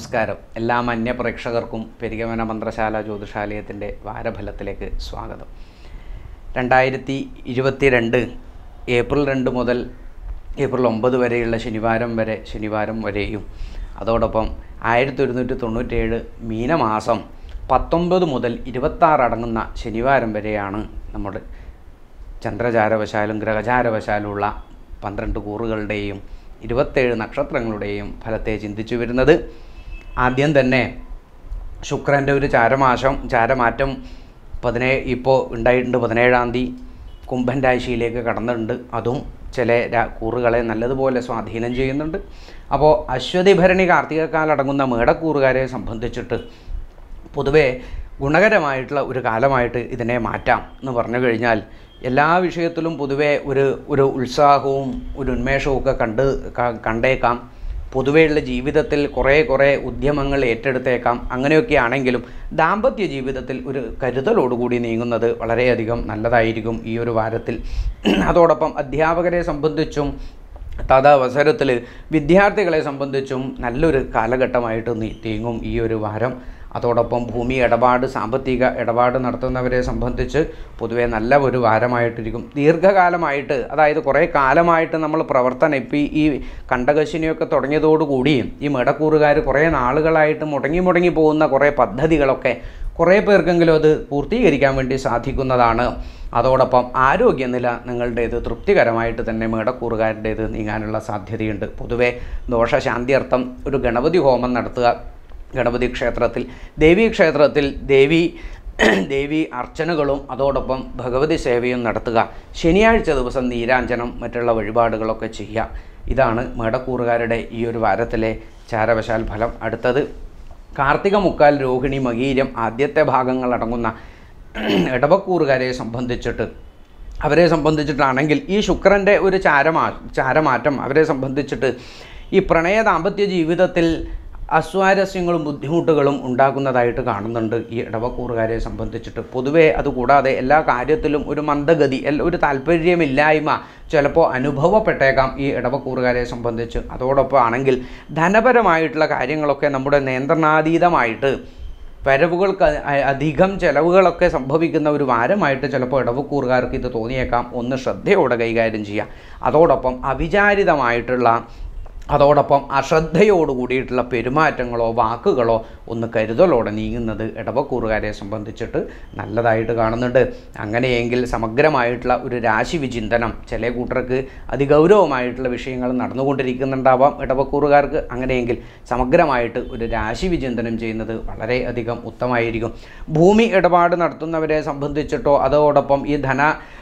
നമസ്കാരം എല്ലാ മാന്യ പ്രേക്ഷകർക്കും പെരികമന മന്ത്രശാല ജ്യോതിഷാലയത്തിൻ്റെ വാരഫലത്തിലേക്ക് സ്വാഗതം രണ്ടായിരത്തി ഇരുപത്തിരണ്ട് ഏപ്രിൽ രണ്ട് മുതൽ ഏപ്രിൽ ഒമ്പത് വരെയുള്ള ശനിവാരം വരെ ശനിവാരം വരെയും അതോടൊപ്പം ആയിരത്തി ഒരുന്നൂറ്റി തൊണ്ണൂറ്റേഴ് മീനമാസം പത്തൊമ്പത് മുതൽ ഇരുപത്താറ് അടങ്ങുന്ന ശനിവാരം വരെയാണ് നമ്മുടെ ചന്ദ്രചാരവശാലും ഗ്രഹചാരവശാലുമുള്ള പന്ത്രണ്ട് കൂറുകളുടെയും ഇരുപത്തേഴ് നക്ഷത്രങ്ങളുടെയും ഫലത്തെ ചിന്തിച്ചു വരുന്നത് ആദ്യം തന്നെ ശുക്രൻ്റെ ഒരു ചാരമാശം ചാരമാറ്റം പതിനേ ഇപ്പോൾ ഉണ്ടായിട്ടുണ്ട് പതിനേഴാം തീയതി കുംഭൻ രാശിയിലേക്ക് കടന്നിട്ടുണ്ട് അതും ചില രാ- കൂറുകളെ നല്ലതുപോലെ സ്വാധീനം ചെയ്യുന്നുണ്ട് അപ്പോൾ അശ്വതി ഭരണി കാർത്തികക്കാലടങ്ങുന്ന മേടക്കൂറുകാരെ സംബന്ധിച്ചിട്ട് പൊതുവെ ഗുണകരമായിട്ടുള്ള ഒരു കാലമായിട്ട് ഇതിനെ മാറ്റാം എന്ന് പറഞ്ഞു കഴിഞ്ഞാൽ എല്ലാ വിഷയത്തിലും പൊതുവെ ഒരു ഒരു ഉത്സാഹവും ഒരു ഉന്മേഷവും ഒക്കെ കണ്ട് ക- കണ്ടേക്കാം പൊതുവെയുള്ള ജീവിതത്തിൽ കുറേ കുറേ ഉദ്യമങ്ങൾ ഏറ്റെടുത്തേക്കാം അങ്ങനെയൊക്കെ ആണെങ്കിലും ദാമ്പത്യ ജീവിതത്തിൽ ഒരു കരുതലോടുകൂടി നീങ്ങുന്നത് വളരെയധികം നല്ലതായിരിക്കും ഈ ഒരു വാരത്തിൽ അതോടൊപ്പം അധ്യാപകരെ സംബന്ധിച്ചും തദവസരത്തിൽ വിദ്യാർത്ഥികളെ സംബന്ധിച്ചും നല്ലൊരു കാലഘട്ടമായിട്ട് നീ നീങ്ങും ഈ ഒരു വാരം അതോടൊപ്പം ഭൂമി ഇടപാട് സാമ്പത്തിക ഇടപാട് നടത്തുന്നവരെ സംബന്ധിച്ച് പൊതുവെ നല്ല ഒരു വാരമായിട്ടിരിക്കും ദീർഘകാലമായിട്ട് അതായത് കുറേ കാലമായിട്ട് നമ്മൾ പ്രവർത്തനം ഇപ്പോൾ ഈ കണ്ടകശിനിയൊക്കെ തുടങ്ങിയതോടുകൂടി ഈ മേടക്കൂറുകാർ കുറേ നാളുകളായിട്ട് മുടങ്ങി മുടങ്ങി പോകുന്ന കുറേ പദ്ധതികളൊക്കെ കുറേ പേർക്കെങ്കിലും അത് പൂർത്തീകരിക്കാൻ വേണ്ടി സാധിക്കുന്നതാണ് അതോടൊപ്പം ആരോഗ്യനില നിങ്ങളുടേത് തൃപ്തികരമായിട്ട് തന്നെ മേടക്കൂറുകാരുടേത് നീങ്ങാനുള്ള സാധ്യതയുണ്ട് പൊതുവെ ദോഷശാന്തിയർത്ഥം ഒരു ഗണപതി ഹോമം നടത്തുക ഗണപതി ക്ഷേത്രത്തിൽ ദേവീ ക്ഷേത്രത്തിൽ ദേവി ദേവി അർച്ചനകളും അതോടൊപ്പം ഭഗവതി സേവയും നടത്തുക ശനിയാഴ്ച ദിവസം നീരാഞ്ജനം മറ്റുള്ള വഴിപാടുകളൊക്കെ ചെയ്യുക ഇതാണ് മേടക്കൂറുകാരുടെ ഈ ഒരു വാരത്തിലെ ചാരവശാൽ ഫലം അടുത്തത് കാർത്തിക മുക്കാൽ രോഹിണി മകീരം ആദ്യത്തെ ഭാഗങ്ങൾ അടങ്ങുന്ന ഇടവക്കൂറുകാരെ സംബന്ധിച്ചിട്ട് അവരെ സംബന്ധിച്ചിട്ടാണെങ്കിൽ ഈ ശുക്രൻ്റെ ഒരു ചാരമാ ചാരമാറ്റം അവരെ സംബന്ധിച്ചിട്ട് ഈ പ്രണയ ദാമ്പത്യ ജീവിതത്തിൽ അസ്വാരസ്യങ്ങളും ബുദ്ധിമുട്ടുകളും ഉണ്ടാക്കുന്നതായിട്ട് കാണുന്നുണ്ട് ഈ ഇടവക്കൂറുകാരെ സംബന്ധിച്ചിട്ട് പൊതുവേ അതുകൂടാതെ എല്ലാ കാര്യത്തിലും ഒരു മന്ദഗതി എൽ- ഒരു താല്പര്യമില്ലായ്മ ചിലപ്പോൾ അനുഭവപ്പെട്ടേക്കാം ഈ ഇടവക്കൂറുകാരെ സംബന്ധിച്ച് അതോടൊപ്പം ആണെങ്കിൽ ധനപരമായിട്ടുള്ള കാര്യങ്ങളൊക്കെ നമ്മുടെ നിയന്ത്രണാതീതമായിട്ട് വരവുകൾക്ക് അ- അ- അധികം ചെലവുകളൊക്കെ സംഭവിക്കുന്ന ഒരു വാരമായിട്ട് ചിലപ്പോൾ ഇടവക്കൂറുകാർക്ക് ഇത് തോന്നിയേക്കാം ഒന്ന് ശ്രദ്ധയോടെ കൈകാര്യം ചെയ്യുക അതോടൊപ്പം അവിചാരിതമായിട്ടുള്ള അതോടൊപ്പം അശ്രദ്ധയോട് കൂടിയിട്ടുള്ള പെരുമാറ്റങ്ങളോ വാക്കുകളോ ഒന്ന് കരുതലോടെ നീങ്ങുന്നത് ഇടവക്കൂറുകാരെ സംബന്ധിച്ചിട്ട് നല്ലതായിട്ട് കാണുന്നുണ്ട് അങ്ങനെയെങ്കിൽ സമഗ്രമായിട്ടുള്ള ഒരു രാശി വിചിന്തനം ചില കൂട്ടർക്ക് അതിഗൗരവമായിട്ടുള്ള വിഷയങ്ങൾ നടന്നുകൊണ്ടിരിക്കുന്നുണ്ടാവാം ഇടവക്കൂറുകാർക്ക് അങ്ങനെയെങ്കിൽ സമഗ്രമായിട്ട് ഒരു രാശി വിചിന്തനം ചെയ്യുന്നത് വളരെയധികം ഉത്തമമായിരിക്കും ഭൂമി ഇടപാട് നടത്തുന്നവരെ സംബന്ധിച്ചിട്ടോ അതോടൊപ്പം ഈ ധന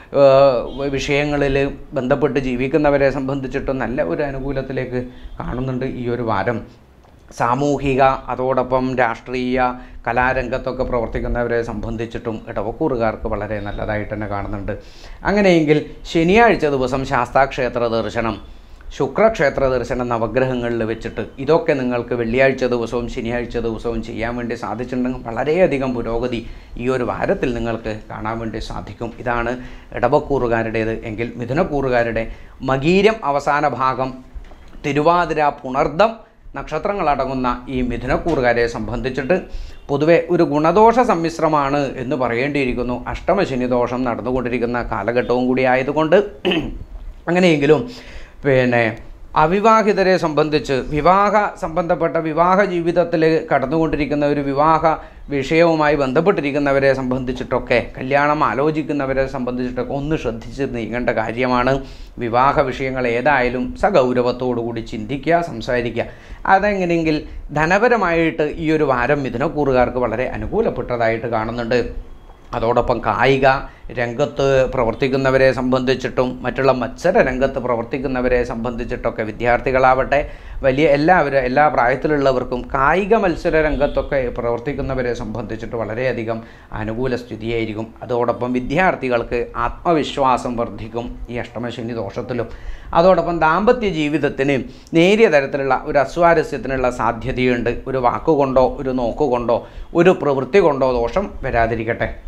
വിഷയങ്ങളിൽ ബന്ധപ്പെട്ട് ജീവിക്കുന്നവരെ സംബന്ധിച്ചിട്ടും നല്ല ഒരു അനുകൂലത്തിലേക്ക് കാണുന്നുണ്ട് ഈ ഒരു വാരം സാമൂഹിക അതോടൊപ്പം രാഷ്ട്രീയ കലാരംഗത്തൊക്കെ പ്രവർത്തിക്കുന്നവരെ സംബന്ധിച്ചിട്ടും ഇടവക്കൂറുകാർക്ക് വളരെ നല്ലതായിട്ട് തന്നെ കാണുന്നുണ്ട് അങ്ങനെയെങ്കിൽ ശനിയാഴ്ച ദിവസം ശാസ്താക്ഷേത്ര ദർശനം ശുക്രക്ഷേത്ര ദർശനം നവഗ്രഹങ്ങളിൽ വെച്ചിട്ട് ഇതൊക്കെ നിങ്ങൾക്ക് വെള്ളിയാഴ്ച ദിവസവും ശനിയാഴ്ച ദിവസവും ചെയ്യാൻ വേണ്ടി സാധിച്ചിട്ടുണ്ടെങ്കിൽ വളരെയധികം പുരോഗതി ഈ ഒരു വാരത്തിൽ നിങ്ങൾക്ക് കാണാൻ വേണ്ടി സാധിക്കും ഇതാണ് ഇടവക്കൂറുകാരുടേത് എങ്കിൽ മിഥുനക്കൂറുകാരുടെ മകീരം അവസാന ഭാഗം തിരുവാതിര പുണർദം നക്ഷത്രങ്ങളടങ്ങുന്ന ഈ മിഥുനക്കൂറുകാരെ സംബന്ധിച്ചിട്ട് പൊതുവെ ഒരു ഗുണദോഷ സമ്മിശ്രമാണ് എന്ന് പറയേണ്ടിയിരിക്കുന്നു അഷ്ടമശനി ദോഷം നടന്നുകൊണ്ടിരിക്കുന്ന കാലഘട്ടവും കൂടി ആയതുകൊണ്ട് അങ്ങനെയെങ്കിലും പിന്നെ അവിവാഹിതരെ സംബന്ധിച്ച് വിവാഹ സംബന്ധപ്പെട്ട വിവാഹ ജീവിതത്തിൽ കടന്നുകൊണ്ടിരിക്കുന്ന ഒരു വിവാഹ വിഷയവുമായി ബന്ധപ്പെട്ടിരിക്കുന്നവരെ സംബന്ധിച്ചിട്ടൊക്കെ കല്യാണം ആലോചിക്കുന്നവരെ സംബന്ധിച്ചിട്ടൊക്കെ ഒന്ന് ശ്രദ്ധിച്ച് നീങ്ങേണ്ട കാര്യമാണ് വിവാഹ വിഷയങ്ങൾ ഏതായാലും സഗൗരവത്തോടുകൂടി ചിന്തിക്കുക സംസാരിക്കുക അതെങ്ങനെയെങ്കിൽ ധനപരമായിട്ട് ഈ ഒരു വാരം മിഥുനക്കൂറുകാർക്ക് വളരെ അനുകൂലപ്പെട്ടതായിട്ട് കാണുന്നുണ്ട് അതോടൊപ്പം കായിക രംഗത്ത് പ്രവർത്തിക്കുന്നവരെ സംബന്ധിച്ചിട്ടും മറ്റുള്ള മത്സര രംഗത്ത് പ്രവർത്തിക്കുന്നവരെ സംബന്ധിച്ചിട്ടൊക്കെ വിദ്യാർത്ഥികളാവട്ടെ വലിയ എല്ലാവരും എല്ലാ പ്രായത്തിലുള്ളവർക്കും കായിക മത്സര രംഗത്തൊക്കെ പ്രവർത്തിക്കുന്നവരെ സംബന്ധിച്ചിട്ട് വളരെയധികം അനുകൂല സ്ഥിതിയായിരിക്കും അതോടൊപ്പം വിദ്യാർത്ഥികൾക്ക് ആത്മവിശ്വാസം വർദ്ധിക്കും ഈ അഷ്ടമശനി ദോഷത്തിലും അതോടൊപ്പം ദാമ്പത്യ ജീവിതത്തിന് നേരിയ തരത്തിലുള്ള ഒരു അസ്വാരസ്യത്തിനുള്ള സാധ്യതയുണ്ട് ഒരു വാക്കുകൊണ്ടോ ഒരു നോക്കുകൊണ്ടോ ഒരു പ്രവൃത്തി കൊണ്ടോ ദോഷം വരാതിരിക്കട്ടെ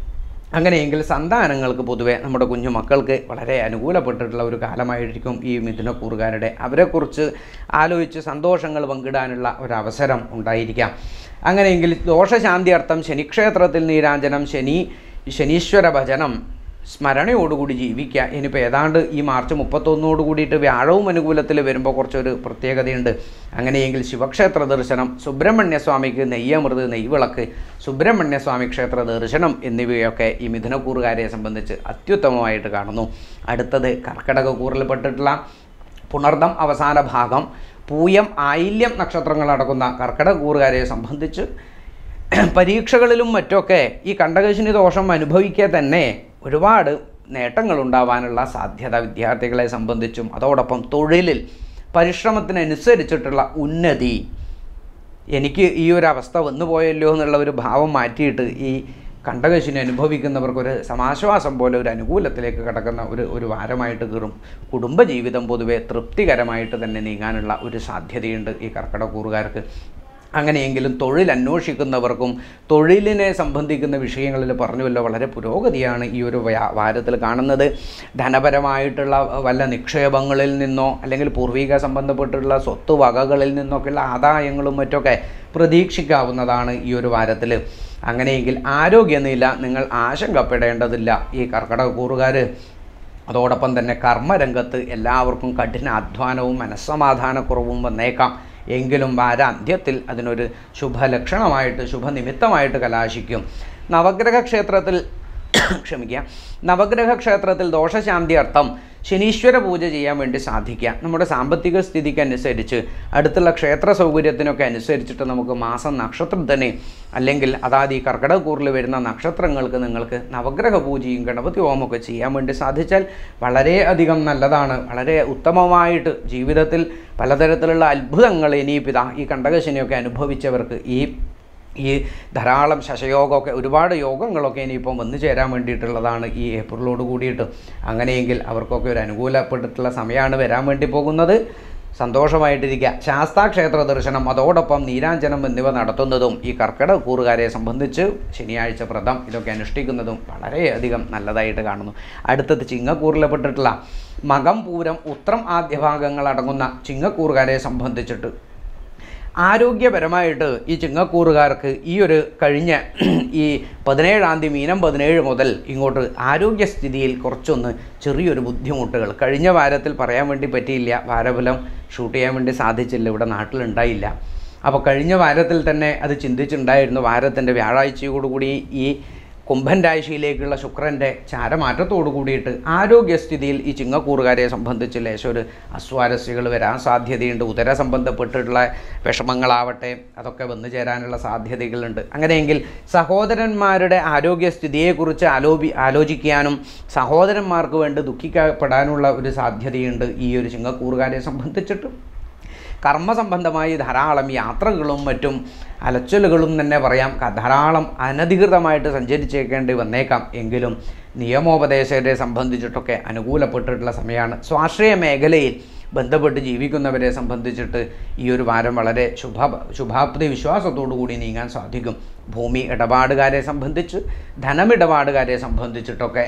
അങ്ങനെയെങ്കിൽ സന്താനങ്ങൾക്ക് പൊതുവെ നമ്മുടെ കുഞ്ഞു മക്കൾക്ക് വളരെ അനുകൂലപ്പെട്ടിട്ടുള്ള ഒരു കാലമായിരിക്കും ഈ മിഥുനക്കൂറുകാരുടെ അവരെക്കുറിച്ച് ആലോചിച്ച് സന്തോഷങ്ങൾ പങ്കിടാനുള്ള ഒരവസരം ഉണ്ടായിരിക്കാം അങ്ങനെയെങ്കിൽ ദോഷശാന്തി അർത്ഥം ശനിക്ഷേത്രത്തിൽ നീരാഞ്ജനം ശനി ശനീശ്വര ഭജനം സ്മരണയോടുകൂടി ജീവിക്കുക ഇനിയിപ്പോൾ ഏതാണ്ട് ഈ മാർച്ച് മുപ്പത്തൊന്നോട് കൂടിയിട്ട് വ്യാഴവും അനുകൂലത്തിൽ വരുമ്പോൾ കുറച്ചൊരു പ്രത്യേകതയുണ്ട് അങ്ങനെയെങ്കിൽ ശിവക്ഷേത്ര ദർശനം സുബ്രഹ്മണ്യസ്വാമിക്ക് നെയ്യമൃത് നെയ്വിളക്ക് സുബ്രഹ്മണ്യസ്വാമി ക്ഷേത്ര ദർശനം എന്നിവയൊക്കെ ഈ മിഥുനക്കൂറുകാരെ സംബന്ധിച്ച് അത്യുത്തമമായിട്ട് കാണുന്നു അടുത്തത് കർക്കടക കൂറിൽപ്പെട്ടിട്ടുള്ള പുണർദം അവസാന ഭാഗം പൂയം ആയില്യം നക്ഷത്രങ്ങൾ അടക്കുന്ന കർക്കടക കൂറുകാരെ സംബന്ധിച്ച് പരീക്ഷകളിലും മറ്റൊക്കെ ഈ കണ്ടകശിനി ദോഷം അനുഭവിക്കുക തന്നെ ഒരുപാട് നേട്ടങ്ങൾ ഉണ്ടാവാനുള്ള സാധ്യത വിദ്യാർത്ഥികളെ സംബന്ധിച്ചും അതോടൊപ്പം തൊഴിലിൽ പരിശ്രമത്തിനനുസരിച്ചിട്ടുള്ള ഉന്നതി എനിക്ക് ഈ ഒരു അവസ്ഥ വന്നു പോയല്ലോ എന്നുള്ള ഒരു ഭാവം മാറ്റിയിട്ട് ഈ കണ്ടകശിനി അനുഭവിക്കുന്നവർക്കൊരു സമാശ്വാസം പോലെ ഒരു അനുകൂലത്തിലേക്ക് കടക്കുന്ന ഒരു ഒരു വാരമായിട്ട് കയറും കുടുംബജീവിതം പൊതുവെ തൃപ്തികരമായിട്ട് തന്നെ നീങ്ങാനുള്ള ഒരു സാധ്യതയുണ്ട് ഈ കർക്കിടകൂറുകാർക്ക് അങ്ങനെയെങ്കിലും തൊഴിൽ അന്വേഷിക്കുന്നവർക്കും തൊഴിലിനെ സംബന്ധിക്കുന്ന വിഷയങ്ങളിൽ പറഞ്ഞുവല്ലോ വളരെ പുരോഗതിയാണ് ഈ ഒരു വ്യാ- വാരത്തിൽ കാണുന്നത് ധനപരമായിട്ടുള്ള വല്ല നിക്ഷേപങ്ങളിൽ നിന്നോ അല്ലെങ്കിൽ പൂർവിക സംബന്ധപ്പെട്ടുള്ള സ്വത്ത് വകകളിൽ നിന്നൊക്കെയുള്ള ആദായങ്ങളും മറ്റൊക്കെ പ്രതീക്ഷിക്കാവുന്നതാണ് ഈ ഒരു വാരത്തിൽ അങ്ങനെയെങ്കിൽ ആരോഗ്യനില നിങ്ങൾ ആശങ്കപ്പെടേണ്ടതില്ല ഈ കർക്കിടക കൂറുകാർ അതോടൊപ്പം തന്നെ കർമ്മരംഗത്ത് എല്ലാവർക്കും കഠിന അധ്വാനവും മനസ്സമാധാനക്കുറവും വന്നേക്കാം എങ്കിലും വാരാന്ത്യത്തിൽ അതിനൊരു ശുഭലക്ഷണമായിട്ട് ശുഭനിമിത്തമായിട്ട് കലാശിക്കും നവഗ്രഹ ക്ഷേത്രത്തിൽ ക്ഷമിക്കുക നവഗ്രഹ ക്ഷേത്രത്തിൽ ദോഷശാന്തി അർത്ഥം ശനീശ്വര പൂജ ചെയ്യാൻ വേണ്ടി സാധിക്കുക നമ്മുടെ സാമ്പത്തിക സ്ഥിതിക്ക് അനുസരിച്ച് അടുത്തുള്ള ക്ഷേത്ര സൗകര്യത്തിനൊക്കെ അനുസരിച്ചിട്ട് നമുക്ക് മാസം നക്ഷത്രത്തിന് അല്ലെങ്കിൽ അതാത് ഈ കർക്കിടകൂറിൽ വരുന്ന നക്ഷത്രങ്ങൾക്ക് നിങ്ങൾക്ക് നവഗ്രഹ പൂജയും ഗണപതി ഹോമമൊക്കെ ചെയ്യാൻ വേണ്ടി സാധിച്ചാൽ വളരെയധികം നല്ലതാണ് വളരെ ഉത്തമമായിട്ട് ജീവിതത്തിൽ പലതരത്തിലുള്ള അത്ഭുതങ്ങൾ ഇനിയിപ്പിതാ ഈ കണ്ടകശനിയൊക്കെ അനുഭവിച്ചവർക്ക് ഈ ഈ ധാരാളം ശശയോഗമൊക്കെ ഒരുപാട് യോഗങ്ങളൊക്കെ ഇനിയിപ്പം വന്നു ചേരാൻ വേണ്ടിയിട്ടുള്ളതാണ് ഈ ഏപ്രിലോട് കൂടിയിട്ട് അങ്ങനെയെങ്കിൽ അവർക്കൊക്കെ ഒരു അനുകൂലപ്പെട്ടിട്ടുള്ള സമയമാണ് വരാൻ വേണ്ടി പോകുന്നത് സന്തോഷമായിട്ടിരിക്കുക ശാസ്താക്ഷേത്ര ദർശനം അതോടൊപ്പം നീരാഞ്ജനം എന്നിവ നടത്തുന്നതും ഈ കർക്കിടക കൂറുകാരെ സംബന്ധിച്ച് ശനിയാഴ്ച വ്രതം ഇതൊക്കെ അനുഷ്ഠിക്കുന്നതും വളരെയധികം നല്ലതായിട്ട് കാണുന്നു അടുത്തത് ചിങ്ങക്കൂറിൽപ്പെട്ടിട്ടുള്ള മകം പൂരം ഉത്രം ആദ്യ ഭാഗങ്ങൾ അടങ്ങുന്ന ചിങ്ങക്കൂറുകാരെ സംബന്ധിച്ചിട്ട് ആരോഗ്യപരമായിട്ട് ഈ ചിങ്ങക്കൂറുകാർക്ക് ഈ ഒരു കഴിഞ്ഞ ഈ പതിനേഴാം തീയതി മീനം പതിനേഴ് മുതൽ ഇങ്ങോട്ട് ആരോഗ്യസ്ഥിതിയിൽ കുറച്ചൊന്ന് ചെറിയൊരു ബുദ്ധിമുട്ടുകൾ കഴിഞ്ഞ വാരത്തിൽ പറയാൻ വേണ്ടി പറ്റിയില്ല വാരഫലം ഷൂട്ട് ചെയ്യാൻ വേണ്ടി സാധിച്ചില്ല ഇവിടെ നാട്ടിലുണ്ടായില്ല അപ്പോൾ കഴിഞ്ഞ വാരത്തിൽ തന്നെ അത് ചിന്തിച്ചിട്ടുണ്ടായിരുന്നു വാരത്തിൻ്റെ വ്യാഴാഴ്ചയോടുകൂടി ഈ കുംഭൻ രാശിയിലേക്കുള്ള ശുക്രൻ്റെ ചാരമാറ്റത്തോടു കൂടിയിട്ട് ആരോഗ്യസ്ഥിതിയിൽ ഈ ചിങ്ങക്കൂറുകാരെ സംബന്ധിച്ച് ലേശം ഒരു അസ്വാരസ്യങ്ങൾ വരാൻ സാധ്യതയുണ്ട് ഉദര സംബന്ധപ്പെട്ടിട്ടുള്ള വിഷമങ്ങളാവട്ടെ അതൊക്കെ വന്നു ചേരാനുള്ള സാധ്യതകളുണ്ട് അങ്ങനെയെങ്കിൽ സഹോദരന്മാരുടെ ആരോഗ്യസ്ഥിതിയെക്കുറിച്ച് ആലോപി ആലോചിക്കാനും സഹോദരന്മാർക്ക് വേണ്ടി ദുഃഖിക്കപ്പെടാനുള്ള ഒരു സാധ്യതയുണ്ട് ഈ ഒരു ചിങ്ങക്കൂറുകാരെ സംബന്ധിച്ചിട്ട് കർമ്മസംബന്ധമായി ധാരാളം യാത്രകളും മറ്റും അലച്ചലുകളും തന്നെ പറയാം ക- ധാരാളം അനധികൃതമായിട്ട് സഞ്ചരിച്ചേക്കേണ്ടി വന്നേക്കാം എങ്കിലും നിയമോപദേശകരെ സംബന്ധിച്ചിട്ടൊക്കെ അനുകൂലപ്പെട്ടിട്ടുള്ള സമയമാണ് സ്വാശ്രയ മേഖലയിൽ ബന്ധപ്പെട്ട് ജീവിക്കുന്നവരെ സംബന്ധിച്ചിട്ട് ഈ ഒരു വാരം വളരെ ശുഭ ശുഭാപ്തി വിശ്വാസത്തോടു കൂടി നീങ്ങാൻ സാധിക്കും ഭൂമി ഇടപാടുകാരെ സംബന്ധിച്ച് ധനമിടപാടുകാരെ സംബന്ധിച്ചിട്ടൊക്കെ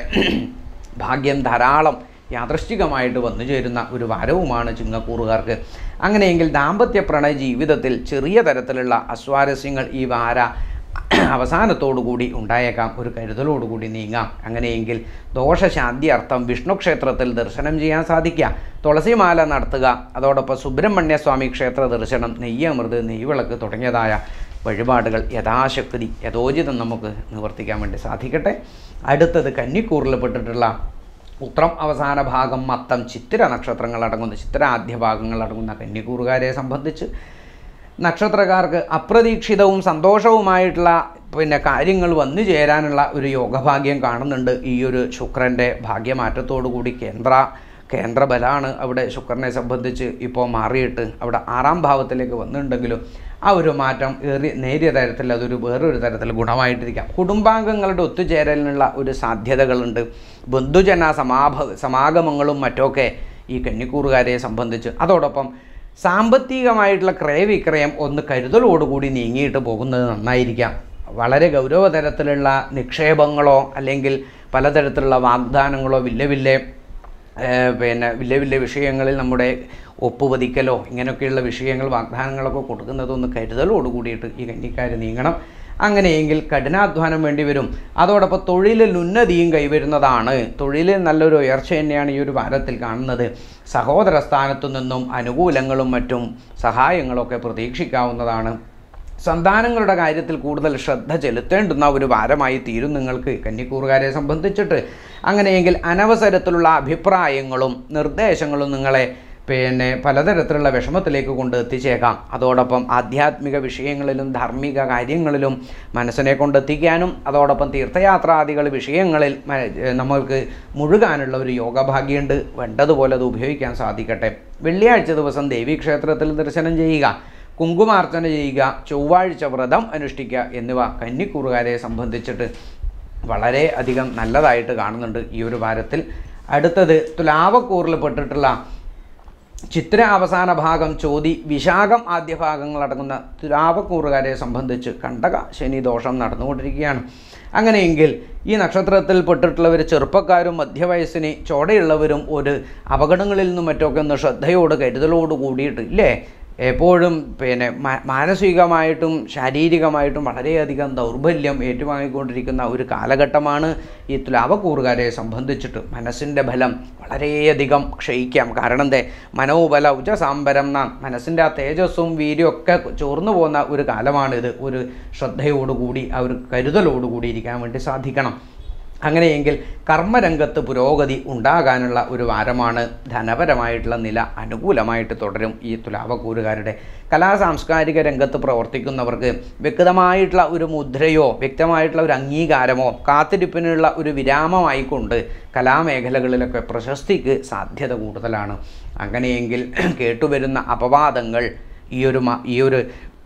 ഭാഗ്യം ധാരാളം യാദൃശ്ചികമായിട്ട് വന്നു ചേരുന്ന ഒരു വാരവുമാണ് ചിങ്ങക്കൂറുകാർക്ക് അങ്ങനെയെങ്കിൽ ദാമ്പത്യ പ്രണയ ജീവിതത്തിൽ ചെറിയ തരത്തിലുള്ള അസ്വാരസ്യങ്ങൾ ഈ വാര അവസാനത്തോടു കൂടി ഉണ്ടായേക്കാം ഒരു കരുതലോടുകൂടി നീങ്ങാം അങ്ങനെയെങ്കിൽ ദോഷശാന്തി അർത്ഥം വിഷ്ണു ക്ഷേത്രത്തിൽ ദർശനം ചെയ്യാൻ സാധിക്കുക തുളസിമാല നടത്തുക അതോടൊപ്പം സുബ്രഹ്മണ്യ സ്വാമി ക്ഷേത്ര ദർശനം നെയ്യമൃത് നെയ്വിളക്ക് തുടങ്ങിയതായ വഴിപാടുകൾ യഥാശക്തി യഥോചിതം നമുക്ക് നിവർത്തിക്കാൻ വേണ്ടി സാധിക്കട്ടെ അടുത്തത് കന്നിക്കൂറിൽപ്പെട്ടിട്ടുള്ള ഉത്രം അവസാന ഭാഗം മത്തം ചിത്തിര നക്ഷത്രങ്ങൾ അടങ്ങുന്ന ചിത്തിര ആദ്യ ഭാഗങ്ങൾ അടങ്ങുന്ന കന്നിക്കൂറുകാരെ സംബന്ധിച്ച് നക്ഷത്രക്കാർക്ക് അപ്രതീക്ഷിതവും സന്തോഷവുമായിട്ടുള്ള പിന്നെ കാര്യങ്ങൾ വന്നു ചേരാനുള്ള ഒരു യോഗഭാഗ്യം കാണുന്നുണ്ട് ഈ ഒരു ശുക്രൻ്റെ ഭാഗ്യമാറ്റത്തോടു കൂടി കേന്ദ്ര കേന്ദ്രബലാണ് അവിടെ ശുക്രനെ സംബന്ധിച്ച് ഇപ്പോൾ മാറിയിട്ട് അവിടെ ആറാം ഭാവത്തിലേക്ക് വന്നിട്ടുണ്ടെങ്കിലും ആ ഒരു മാറ്റം ഏറി നേരിയ തരത്തിൽ അതൊരു വേറൊരു തരത്തിൽ ഗുണമായിട്ടിരിക്കാം കുടുംബാംഗങ്ങളുടെ ഒത്തുചേരലിനുള്ള ഒരു സാധ്യതകളുണ്ട് ബന്ധുജന സമാഭ സമാഗമങ്ങളും മറ്റൊക്കെ ഈ കന്നിക്കൂറുകാരെ സംബന്ധിച്ച് അതോടൊപ്പം സാമ്പത്തികമായിട്ടുള്ള ക്രയവിക്രയം ഒന്ന് കരുതലോടുകൂടി നീങ്ങിയിട്ട് പോകുന്നത് നന്നായിരിക്കാം വളരെ ഗൗരവതരത്തിലുള്ള നിക്ഷേപങ്ങളോ അല്ലെങ്കിൽ പലതരത്തിലുള്ള വാഗ്ദാനങ്ങളോ വില്ല വില്ലെ ഏഹ് പിന്നെ വലിയ വലിയ വിഷയങ്ങളിൽ നമ്മുടെ ഒപ്പുപതിക്കലോ ഇങ്ങനെയൊക്കെയുള്ള വിഷയങ്ങൾ വാഗ്ദാനങ്ങളൊക്കെ കൊടുക്കുന്നതൊന്ന് കരുതലോട് കൂടിയിട്ട് ഈ കന്നിക്കാർ നീങ്ങണം അങ്ങനെയെങ്കിൽ കഠിനാധ്വാനം വേണ്ടി വരും അതോടൊപ്പം തൊഴിലിൽ ഉന്നതിയും കൈവരുന്നതാണ് തൊഴിലിൽ നല്ലൊരു ഉയർച്ച തന്നെയാണ് ഈ ഒരു വാരത്തിൽ കാണുന്നത് സഹോദര സ്ഥാനത്തു നിന്നും അനുകൂലങ്ങളും മറ്റും സഹായങ്ങളൊക്കെ പ്രതീക്ഷിക്കാവുന്നതാണ് സന്താനങ്ങളുടെ കാര്യത്തിൽ കൂടുതൽ ശ്രദ്ധ ചെലുത്തേണ്ടുന്ന ഒരു വാരമായി തീരും നിങ്ങൾക്ക് കന്നിക്കൂറുകാരെ സംബന്ധിച്ചിട്ട് അങ്ങനെയെങ്കിൽ അനവസരത്തിലുള്ള അഭിപ്രായങ്ങളും നിർദ്ദേശങ്ങളും നിങ്ങളെ പിന്നെ പലതരത്തിലുള്ള വിഷമത്തിലേക്ക് കൊണ്ട് എത്തിച്ചേക്കാം അതോടൊപ്പം ആധ്യാത്മിക വിഷയങ്ങളിലും ധാർമ്മിക കാര്യങ്ങളിലും മനസ്സിനെ കൊണ്ടെത്തിക്കാനും അതോടൊപ്പം തീർത്ഥയാത്രാദികൾ വിഷയങ്ങളിൽ മ- നമ്മൾക്ക് മുഴുകാനുള്ള ഒരു യോഗഭാഗ്യമുണ്ട് വേണ്ടതുപോലെ അത് ഉപയോഗിക്കാൻ സാധിക്കട്ടെ വെള്ളിയാഴ്ച ദിവസം ദേവീക്ഷേത്രത്തിൽ ദർശനം ചെയ്യുക കുങ്കുമാർച്ചന ചെയ്യുക ചൊവ്വാഴ്ച വ്രതം അനുഷ്ഠിക്കുക എന്നിവ കന്നിക്കൂറുകാരെ സംബന്ധിച്ചിട്ട് വളരെ അധികം നല്ലതായിട്ട് കാണുന്നുണ്ട് ഈ ഒരു വാരത്തിൽ അടുത്തത് തുലാവക്കൂറിൽ പെട്ടിട്ടുള്ള ചിത്ര അവസാന ഭാഗം ചോതി വിശാഖം ആദ്യ ഭാഗങ്ങളടങ്ങുന്ന തുലാവക്കൂറുകാരെ സംബന്ധിച്ച് കണ്ടക ശനി ദോഷം നടന്നുകൊണ്ടിരിക്കുകയാണ് അങ്ങനെയെങ്കിൽ ഈ നക്ഷത്രത്തിൽ പെട്ടിട്ടുള്ളവർ ചെറുപ്പക്കാരും മധ്യവയസ്സിന് ചോടയുള്ളവരും ഒരു അപകടങ്ങളിൽ നിന്നും മറ്റൊക്കെ ഒന്ന് ശ്രദ്ധയോട് കരുതലോട് കൂടിയിട്ട് ഇല്ലേ എപ്പോഴും പിന്നെ മാ- മാനസികമായിട്ടും ശാരീരികമായിട്ടും വളരെയധികം ദൗർബല്യം ഏറ്റുവാങ്ങിക്കൊണ്ടിരിക്കുന്ന ഒരു കാലഘട്ടമാണ് ഈ തുലാവക്കൂറുകാരെ സംബന്ധിച്ചിട്ട് മനസ്സിൻ്റെ ബലം വളരെയധികം ക്ഷയിക്കാം കാരണം എന്തേ മനോബല ഉച്ചസാമ്പരം നാം മനസ്സിൻ്റെ ആ തേജസ്സും വീര്യമൊക്കെ ചോർന്നു പോകുന്ന ഒരു കാലമാണിത് ഒരു ശ്രദ്ധയോടുകൂടി ആ ഒരു കരുതലോടുകൂടി ഇരിക്കാൻ വേണ്ടി സാധിക്കണം അങ്ങനെയെങ്കിൽ കർമ്മരംഗത്ത് പുരോഗതി ഉണ്ടാകാനുള്ള ഒരു വാരമാണ് ധനപരമായിട്ടുള്ള നില അനുകൂലമായിട്ട് തുടരും ഈ തുലാവക്കൂറുകാരുടെ കലാ സാംസ്കാരിക രംഗത്ത് പ്രവർത്തിക്കുന്നവർക്ക് വ്യക്തമായിട്ടുള്ള ഒരു മുദ്രയോ വ്യക്തമായിട്ടുള്ള ഒരു അംഗീകാരമോ കാത്തിരിപ്പിനുള്ള ഒരു വിരാമമായിക്കൊണ്ട് കലാമേഖലകളിലൊക്കെ പ്രശസ്തിക്ക് സാധ്യത കൂടുതലാണ് അങ്ങനെയെങ്കിൽ കേട്ടുവരുന്ന അപവാദങ്ങൾ ഈ ഒരു മ- ഈ ഒരു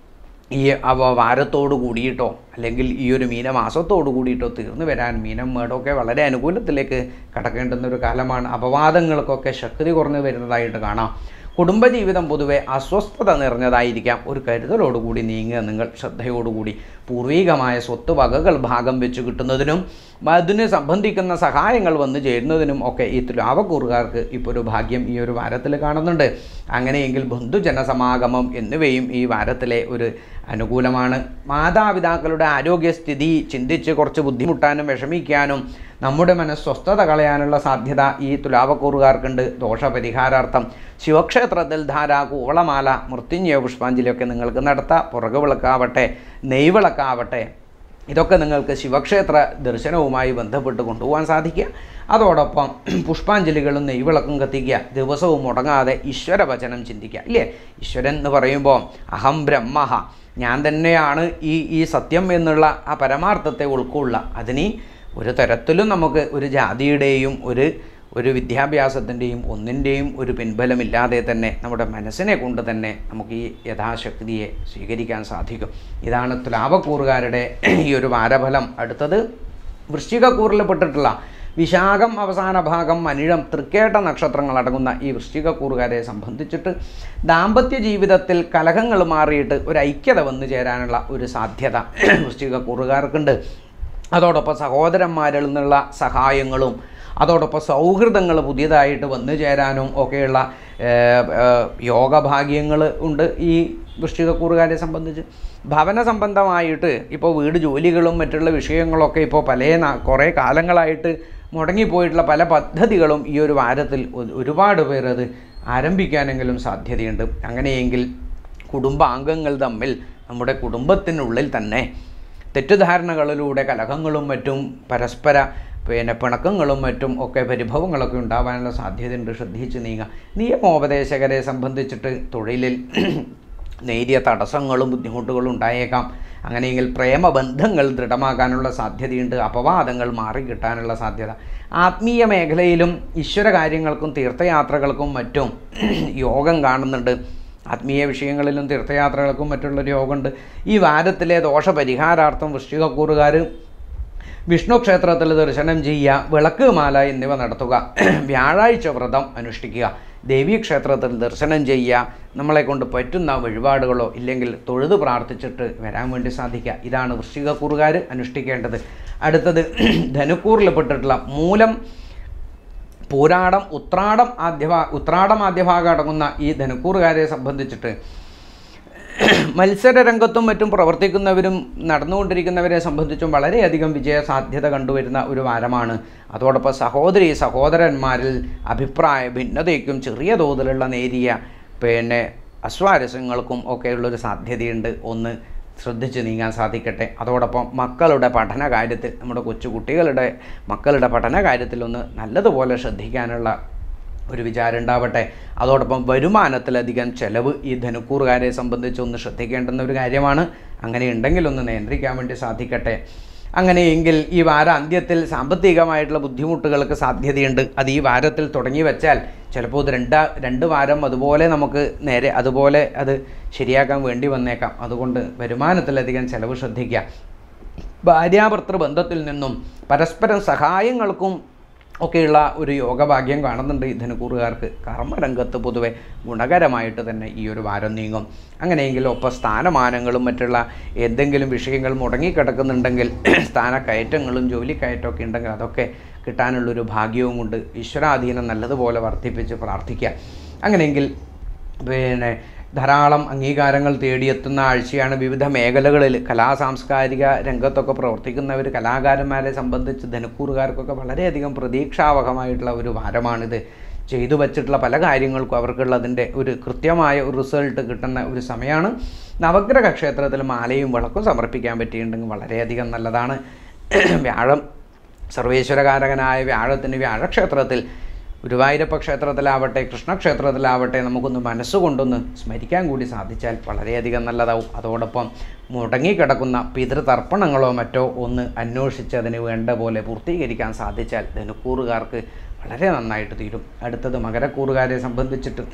ഈ അവ വാരത്തോട് കൂടിയിട്ടോ അല്ലെങ്കിൽ ഈ ഒരു മീനമാസത്തോട് കൂടിയിട്ടോ തീർന്നു വരാൻ മീനം മേടമൊക്കെ വളരെ അനുകൂലത്തിലേക്ക് കടക്കേണ്ടുന്ന ഒരു കാലമാണ് അപവാദങ്ങൾക്കൊക്കെ ശക്തി കുറഞ്ഞു വരുന്നതായിട്ട് കാണാം കുടുംബജീവിതം പൊതുവെ അസ്വസ്ഥത നിറഞ്ഞതായിരിക്കാം ഒരു കരുതലോടുകൂടി നീങ്ങുക നിങ്ങൾ ശ്രദ്ധയോടുകൂടി പൂർവീകമായ സ്വത്ത് വകകൾ ഭാഗം വെച്ച് കിട്ടുന്നതിനും അതിന് സംബന്ധിക്കുന്ന സഹായങ്ങൾ വന്നു ചേരുന്നതിനും ഒക്കെ ഈ തുലാവക്കൂറുകാർക്ക് ഇപ്പോൾ ഒരു ഭാഗ്യം ഈ ഒരു വാരത്തിൽ കാണുന്നുണ്ട് അങ്ങനെയെങ്കിൽ ബന്ധുജനസമാഗമം എന്നിവയും ഈ വാരത്തിലെ ഒരു അനുകൂലമാണ് മാതാപിതാക്കളുടെ ആരോഗ്യസ്ഥിതി ചിന്തിച്ച് കുറച്ച് ബുദ്ധിമുട്ടാനും വിഷമിക്കാനും നമ്മുടെ മനസ്വസ്ഥത കളയാനുള്ള സാധ്യത ഈ തുലാവക്കൂറുകാർക്കുണ്ട് ദോഷപരിഹാരാർത്ഥം ശിവക്ഷേത്രത്തിൽ ധാരാ കൂവളമാല മൃത്യുഞ്ജയ പുഷ്പാഞ്ജലിയൊക്കെ നിങ്ങൾക്ക് നടത്താം പുറകു വിളക്കാവട്ടെ നെയ്വിളക്കാവട്ടെ ഇതൊക്കെ നിങ്ങൾക്ക് ശിവക്ഷേത്ര ദർശനവുമായി ബന്ധപ്പെട്ട് കൊണ്ടുപോകാൻ സാധിക്കുക അതോടൊപ്പം പുഷ്പാഞ്ജലികളും നെയ്വിളക്കും കത്തിക്കുക ദിവസവും മുടങ്ങാതെ ഈശ്വരവചനം ചിന്തിക്കുക ഇല്ലേ ഈശ്വരൻ എന്ന് പറയുമ്പോൾ അഹം ബ്രഹ്മഹ ഞാൻ തന്നെയാണ് ഈ ഈ സത്യം എന്നുള്ള ആ പരമാർത്ഥത്തെ ഉൾക്കൊള്ളുക അതിന് ഒരു തരത്തിലും നമുക്ക് ഒരു ജാതിയുടെയും ഒരു ഒരു വിദ്യാഭ്യാസത്തിൻ്റെയും ഒന്നിൻ്റെയും ഒരു പിൻബലമില്ലാതെ തന്നെ നമ്മുടെ മനസ്സിനെ കൊണ്ട് തന്നെ നമുക്ക് ഈ യഥാശക്തിയെ സ്വീകരിക്കാൻ സാധിക്കും ഇതാണ് തുലാവക്കൂറുകാരുടെ ഈ ഒരു വാരഫലം അടുത്തത് വൃശ്ചികക്കൂറിൽ പെട്ടിട്ടുള്ള വിശാഖം അവസാന ഭാഗം മനിഴം തൃക്കേട്ട നക്ഷത്രങ്ങൾ അടങ്ങുന്ന ഈ വൃശ്ചികക്കൂറുകാരെ സംബന്ധിച്ചിട്ട് ദാമ്പത്യ ജീവിതത്തിൽ കലഹങ്ങൾ മാറിയിട്ട് ഒരു ഐക്യത വന്നു ചേരാനുള്ള ഒരു സാധ്യത വൃശ്ചികക്കൂറുകാർക്കുണ്ട് അതോടൊപ്പം സഹോദരന്മാരിൽ നിന്നുള്ള സഹായങ്ങളും അതോടൊപ്പം സൗഹൃദങ്ങൾ പുതിയതായിട്ട് വന്നു ചേരാനും ഒക്കെയുള്ള ഏഹ്, ഏഹ്, യോഗഭാഗ്യങ്ങൾ ഉണ്ട് ഈ വൃശ്ചികക്കൂറുകാരെ സംബന്ധിച്ച് ഭവന സംബന്ധമായിട്ട് ഇപ്പോൾ വീട് ജോലികളും മറ്റുള്ള വിഷയങ്ങളൊക്കെ ഇപ്പോൾ പല നാ- കുറേ കാലങ്ങളായിട്ട് മുടങ്ങിപ്പോയിട്ടുള്ള പല പദ്ധതികളും ഈ ഒരു വാരത്തിൽ ഒരു- ഒരുപാട് പേർ അത് ആരംഭിക്കാനെങ്കിലും സാധ്യതയുണ്ട് അങ്ങനെയെങ്കിൽ കുടുംബാംഗങ്ങൾ തമ്മിൽ നമ്മുടെ കുടുംബത്തിനുള്ളിൽ തന്നെ തെറ്റിദ്ധാരണകളിലൂടെ കലഹങ്ങളും മറ്റും പരസ്പര പിന്നെ പിണക്കങ്ങളും മറ്റും ഒക്കെ പരിഭവങ്ങളൊക്കെ ഉണ്ടാവാനുള്ള സാധ്യതയുണ്ട് ശ്രദ്ധിച്ച് നീങ്ങുക നിയമോപദേശകരെ സംബന്ധിച്ചിട്ട് തൊഴിലിൽ നേരിയ തടസ്സങ്ങളും ബുദ്ധിമുട്ടുകളും ഉണ്ടായേക്കാം അങ്ങനെയെങ്കിൽ പ്രേമബന്ധങ്ങൾ ദൃഢമാകാനുള്ള സാധ്യതയുണ്ട് അപവാദങ്ങൾ മാറിക്കിട്ടാനുള്ള സാധ്യത ആത്മീയ മേഖലയിലും ഈശ്വര കാര്യങ്ങൾക്കും തീർത്ഥയാത്രകൾക്കും മറ്റും യോഗം കാണുന്നുണ്ട് ആത്മീയ വിഷയങ്ങളിലും തീർത്ഥയാത്രകൾക്കും മറ്റുള്ളൊരു യോഗമുണ്ട് ഈ വാരത്തിലെ ദോഷപരിഹാരാർത്ഥം വൃശ്ചികക്കൂറുകാർ വിഷ്ണു ക്ഷേത്രത്തിൽ ദർശനം ചെയ്യുക വിളക്ക് മാല എന്നിവ നടത്തുക വ്യാഴാഴ്ച വ്രതം അനുഷ്ഠിക്കുക ദേവീക്ഷേത്രത്തിൽ ദർശനം ചെയ്യുക നമ്മളെ കൊണ്ട് പറ്റുന്ന വഴിപാടുകളോ ഇല്ലെങ്കിൽ തൊഴുത് പ്രാർത്ഥിച്ചിട്ട് വരാൻ വേണ്ടി സാധിക്കുക ഇതാണ് വൃശ്ചികക്കൂറുകാർ അനുഷ്ഠിക്കേണ്ടത് അടുത്തത് ധനുക്കൂറിൽപ്പെട്ടിട്ടുള്ള മൂലം പൂരാടം ഉത്രാടം ആദ്യഭാ ഉത്രാടം ആദ്യഭാഗം അടങ്ങുന്ന ഈ ധനുക്കൂറുകാരെ സംബന്ധിച്ചിട്ട് മത്സര രംഗത്തും മറ്റും പ്രവർത്തിക്കുന്നവരും നടന്നുകൊണ്ടിരിക്കുന്നവരെ സംബന്ധിച്ചും വളരെയധികം വിജയ സാധ്യത കണ്ടുവരുന്ന ഒരു വാരമാണ് അതോടൊപ്പം സഹോദരി സഹോദരന്മാരിൽ അഭിപ്രായ ഭിന്നതയ്ക്കും ചെറിയ തോതിലുള്ള നേരിയ പിന്നെ അസ്വാരസ്യങ്ങൾക്കും ഒക്കെയുള്ളൊരു സാധ്യതയുണ്ട് ഒന്ന് ശ്രദ്ധിച്ച് നീങ്ങാൻ സാധിക്കട്ടെ അതോടൊപ്പം മക്കളുടെ പഠന കാര്യത്തിൽ നമ്മുടെ കൊച്ചു കുട്ടികളുടെ മക്കളുടെ പഠന കാര്യത്തിൽ ഒന്ന് നല്ലതുപോലെ ശ്രദ്ധിക്കാനുള്ള ഒരു വിചാരം ഉണ്ടാവട്ടെ അതോടൊപ്പം വരുമാനത്തിലധികം ചെലവ് ഈ ധനുക്കൂറുകാരെ സംബന്ധിച്ച് ഒന്ന് ശ്രദ്ധിക്കേണ്ടുന്ന ഒരു കാര്യമാണ് അങ്ങനെ ഉണ്ടെങ്കിൽ ഒന്ന് നിയന്ത്രിക്കാൻ വേണ്ടി സാധിക്കട്ടെ അങ്ങനെയെങ്കിൽ ഈ വാര അന്ത്യത്തിൽ സാമ്പത്തികമായിട്ടുള്ള ബുദ്ധിമുട്ടുകൾക്ക് സാധ്യതയുണ്ട് അത് ഈ വാരത്തിൽ തുടങ്ങി വെച്ചാൽ ചിലപ്പോൾ ഇത് രണ്ടാ രണ്ട് വാരം അതുപോലെ നമുക്ക് നേരെ അതുപോലെ അത് ശരിയാക്കാൻ വേണ്ടി വന്നേക്കാം അതുകൊണ്ട് വരുമാനത്തിലധികം ചെലവ് ശ്രദ്ധിക്കുക ഭാര്യാഭർത്തൃ ബന്ധത്തിൽ നിന്നും പരസ്പരം സഹായങ്ങൾക്കും ഒക്കെയുള്ള ഒരു യോഗഭാഗ്യം കാണുന്നുണ്ട് ഈ ധനുക്കൂറുകാർക്ക് കർമ്മരംഗത്ത് പൊതുവെ ഗുണകരമായിട്ട് തന്നെ ഈ ഒരു വാരം നീങ്ങും അങ്ങനെയെങ്കിൽ ഒപ്പം സ്ഥാനമാനങ്ങളും മറ്റുള്ള എന്തെങ്കിലും വിഷയങ്ങൾ മുടങ്ങിക്കിടക്കുന്നുണ്ടെങ്കിൽ സ്ഥാനക്കയറ്റങ്ങളും ജോലിക്കയറ്റമൊക്കെ ഉണ്ടെങ്കിൽ അതൊക്കെ കിട്ടാനുള്ളൊരു ഭാഗ്യവും കൊണ്ട് ഈശ്വരാധീനം നല്ലതുപോലെ വർദ്ധിപ്പിച്ച് പ്രാർത്ഥിക്കുക അങ്ങനെയെങ്കിൽ പിന്നെ ധാരാളം അംഗീകാരങ്ങൾ തേടിയെത്തുന്ന ആഴ്ചയാണ് വിവിധ മേഖലകളിൽ കലാ സാംസ്കാരിക രംഗത്തൊക്കെ പ്രവർത്തിക്കുന്നവർ കലാകാരന്മാരെ സംബന്ധിച്ച് ധനക്കൂറുകാർക്കൊക്കെ വളരെയധികം പ്രതീക്ഷാവഹമായിട്ടുള്ള ഒരു വാരമാണിത് ചെയ്തു വച്ചിട്ടുള്ള പല കാര്യങ്ങൾക്കും അവർക്കുള്ളതിൻ്റെ ഒരു കൃത്യമായ ഒരു റിസൾട്ട് കിട്ടുന്ന ഒരു സമയമാണ് നവഗ്രഹ ക്ഷേത്രത്തിൽ മാലയും വിളക്കും സമർപ്പിക്കാൻ പറ്റിയിട്ടുണ്ടെങ്കിൽ വളരെയധികം നല്ലതാണ് വ്യാഴം സർവേശ്വരകാരകനായ വ്യാഴത്തിന് വ്യാഴക്ഷേത്രത്തിൽ ഗുരുവായൂരപ്പ ക്ഷേത്രത്തിലാവട്ടെ കൃഷ്ണക്ഷേത്രത്തിലാവട്ടെ നമുക്കൊന്ന് മനസ്സുകൊണ്ടൊന്ന് സ്മരിക്കാൻ കൂടി സാധിച്ചാൽ വളരെയധികം നല്ലതാവും അതോടൊപ്പം മുടങ്ങിക്കിടക്കുന്ന പിതൃതർപ്പണങ്ങളോ മറ്റോ ഒന്ന് അന്വേഷിച്ച് അതിന് വേണ്ട പോലെ പൂർത്തീകരിക്കാൻ സാധിച്ചാൽ ധനുക്കൂറുകാർക്ക് വളരെ നന്നായിട്ട് തീരും അടുത്തത് മകരക്കൂറുകാരെ സംബന്ധിച്ചിട്ട്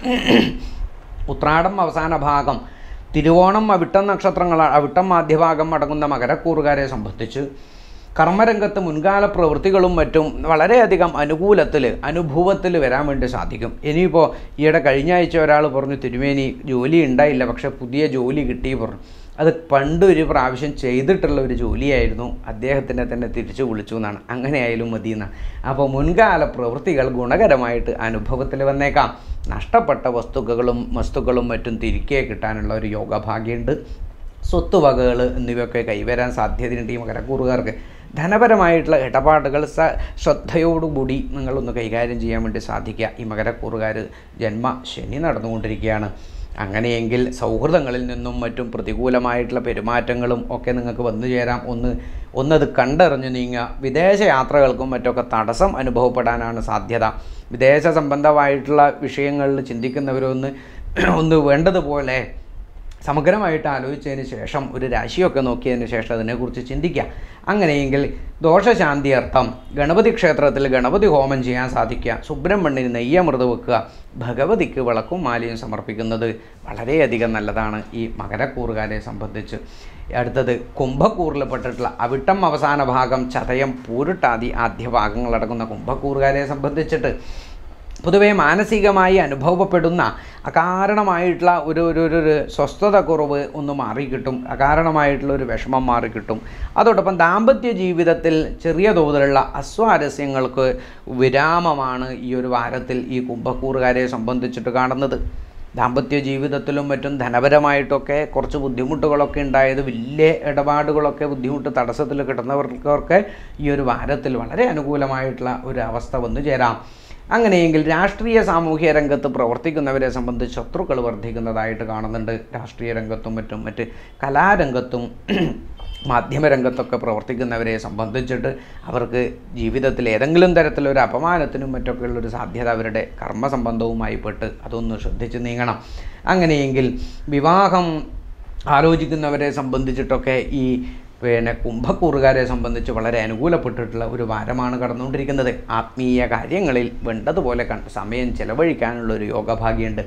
ഉത്രാടം അവസാന ഭാഗം തിരുവോണം അവിട്ടം നക്ഷത്രങ്ങൾ അവിട്ടം മധ്യഭാഗം അടങ്ങുന്ന മകരക്കൂറുകാരെ സംബന്ധിച്ച് കർമ്മരംഗത്ത് മുൻകാല പ്രവൃത്തികളും മറ്റും വളരെയധികം അനുകൂലത്തിൽ അനുഭവത്തിൽ വരാൻ വേണ്ടി സാധിക്കും ഇനിയിപ്പോൾ ഈയിടെ കഴിഞ്ഞ ആഴ്ച ഒരാൾ പറഞ്ഞു തിരുമേനി ജോലി ഉണ്ടായില്ല പക്ഷേ പുതിയ ജോലി കിട്ടി പറഞ്ഞു അത് പണ്ട് ഒരു പ്രാവശ്യം ചെയ്തിട്ടുള്ള ഒരു ജോലിയായിരുന്നു അദ്ദേഹത്തിനെ തന്നെ തിരിച്ചു വിളിച്ചു എന്നാണ് അങ്ങനെയായാലും മതി എന്നാണ് അപ്പോൾ മുൻകാല പ്രവൃത്തികൾ ഗുണകരമായിട്ട് അനുഭവത്തിൽ വന്നേക്കാം നഷ്ടപ്പെട്ട വസ്തുക്കളും വസ്തുക്കളും മറ്റും തിരികെ കിട്ടാനുള്ള ഒരു യോഗഭാഗ്യമുണ്ട് സ്വത്തുവകകൾ എന്നിവയൊക്കെ കൈവരാൻ സാധ്യതയുണ്ട് ഈ മകരക്കൂറുകാർക്ക് ധനപരമായിട്ടുള്ള ഇടപാടുകൾ സ ശ്രദ്ധയോടുകൂടി നിങ്ങളൊന്ന് കൈകാര്യം ചെയ്യാൻ വേണ്ടി സാധിക്കുക ഈ മകരക്കൂറുകാർ ജന്മ ശനി നടന്നുകൊണ്ടിരിക്കുകയാണ് അങ്ങനെയെങ്കിൽ സൗഹൃദങ്ങളിൽ നിന്നും മറ്റും പ്രതികൂലമായിട്ടുള്ള പെരുമാറ്റങ്ങളും ഒക്കെ നിങ്ങൾക്ക് വന്നു ചേരാം ഒന്ന് ഒന്നത് കണ്ടറിഞ്ഞു നീങ്ങുക വിദേശ യാത്രകൾക്കും മറ്റൊക്കെ തടസ്സം അനുഭവപ്പെടാനാണ് സാധ്യത വിദേശ സംബന്ധമായിട്ടുള്ള വിഷയങ്ങളിൽ ചിന്തിക്കുന്നവരൊന്ന് ഒന്ന് വേണ്ടതുപോലെ സമഗ്രമായിട്ട് ആലോചിച്ചതിന് ശേഷം ഒരു രാശിയൊക്കെ നോക്കിയതിന് ശേഷം അതിനെക്കുറിച്ച് ചിന്തിക്കുക അങ്ങനെയെങ്കിൽ ദോഷശാന്തി അർത്ഥം ഗണപതി ക്ഷേത്രത്തിൽ ഗണപതി ഹോമം ചെയ്യാൻ സാധിക്കുക സുബ്രഹ്മണ്യന് നെയ്യമൃത് വെക്കുക ഭഗവതിക്ക് വിളക്കും മാലയും സമർപ്പിക്കുന്നത് വളരെയധികം നല്ലതാണ് ഈ മകരക്കൂറുകാരെ സംബന്ധിച്ച് അടുത്തത് കുംഭക്കൂറിൽപ്പെട്ടിട്ടുള്ള അവിട്ടം അവസാന ഭാഗം ചതയം പൂരുട്ടാതി ആദ്യ ഭാഗങ്ങളടങ്ങുന്ന കുംഭക്കൂറുകാരെ സംബന്ധിച്ചിട്ട് പൊതുവേ മാനസികമായി അനുഭവപ്പെടുന്ന അകാരണമായിട്ടുള്ള ഒരു ഒരു ഒരു ഒരു സ്വസ്ഥത കുറവ് ഒന്ന് മാറിക്കിട്ടും അകാരണമായിട്ടുള്ള ഒരു വിഷമം മാറിക്കിട്ടും അതോടൊപ്പം ദാമ്പത്യ ജീവിതത്തിൽ ചെറിയ തോതിലുള്ള അസ്വാരസ്യങ്ങൾക്ക് വിരാമമാണ് ഈ ഒരു വാരത്തിൽ ഈ കുംഭക്കൂറുകാരെ സംബന്ധിച്ചിട്ട് കാണുന്നത് ദാമ്പത്യ ജീവിതത്തിലും മറ്റും ധനപരമായിട്ടൊക്കെ കുറച്ച് ബുദ്ധിമുട്ടുകളൊക്കെ ഉണ്ടായത് വലിയ ഇടപാടുകളൊക്കെ ബുദ്ധിമുട്ട് തടസ്സത്തിൽ കിടന്നവർക്കൊക്കെ ഈ ഒരു വാരത്തിൽ വളരെ അനുകൂലമായിട്ടുള്ള ഒരു അവസ്ഥ വന്നു ചേരാം അങ്ങനെയെങ്കിൽ രാഷ്ട്രീയ സാമൂഹ്യ രംഗത്ത് പ്രവർത്തിക്കുന്നവരെ സംബന്ധിച്ച് ശത്രുക്കൾ വർദ്ധിക്കുന്നതായിട്ട് കാണുന്നുണ്ട് രാഷ്ട്രീയ രംഗത്തും മറ്റും മറ്റ് കലാരംഗത്തും മാധ്യമരംഗത്തൊക്കെ പ്രവർത്തിക്കുന്നവരെ സംബന്ധിച്ചിട്ട് അവർക്ക് ജീവിതത്തിൽ ഏതെങ്കിലും തരത്തിലൊരു അപമാനത്തിനും മറ്റൊക്കെ ഉള്ളൊരു സാധ്യത അവരുടെ കർമ്മസംബന്ധവുമായി പെട്ട് അതൊന്ന് ശ്രദ്ധിച്ച് നീങ്ങണം അങ്ങനെയെങ്കിൽ വിവാഹം ആലോചിക്കുന്നവരെ സംബന്ധിച്ചിട്ടൊക്കെ ഈ പിന്നെ കുംഭക്കൂറുകാരെ സംബന്ധിച്ച് വളരെ അനുകൂലപ്പെട്ടിട്ടുള്ള ഒരു വാരമാണ് കടന്നുകൊണ്ടിരിക്കുന്നത് ആത്മീയ കാര്യങ്ങളിൽ വേണ്ടതുപോലെ കണ്ട് സമയം ചെലവഴിക്കാനുള്ള ഒരു യോഗഭാഗ്യമുണ്ട്